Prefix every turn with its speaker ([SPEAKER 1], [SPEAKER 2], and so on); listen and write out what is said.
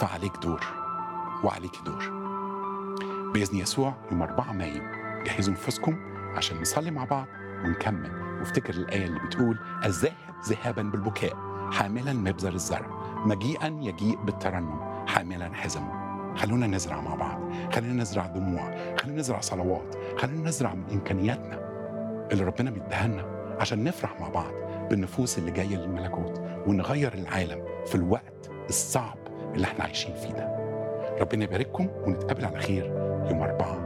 [SPEAKER 1] فعليك دور وعليك دور بإذن يسوع يوم 4 مايو جهزوا نفوسكم عشان نصلي مع بعض ونكمل وافتكر الآية اللي بتقول الذاهب ذهابا بالبكاء حاملا مبذر الزرع مجيئا يجيء بالترنم حاملا حزمه خلونا نزرع مع بعض خلينا نزرع دموع خلينا نزرع صلوات خلينا نزرع من إمكانياتنا اللي ربنا بيديها لنا عشان نفرح مع بعض بالنفوس اللي جاية للملكوت ونغير العالم في الوقت الصعب اللي احنا عايشين فيه ده ربنا يبارككم ونتقابل على خير يوم 4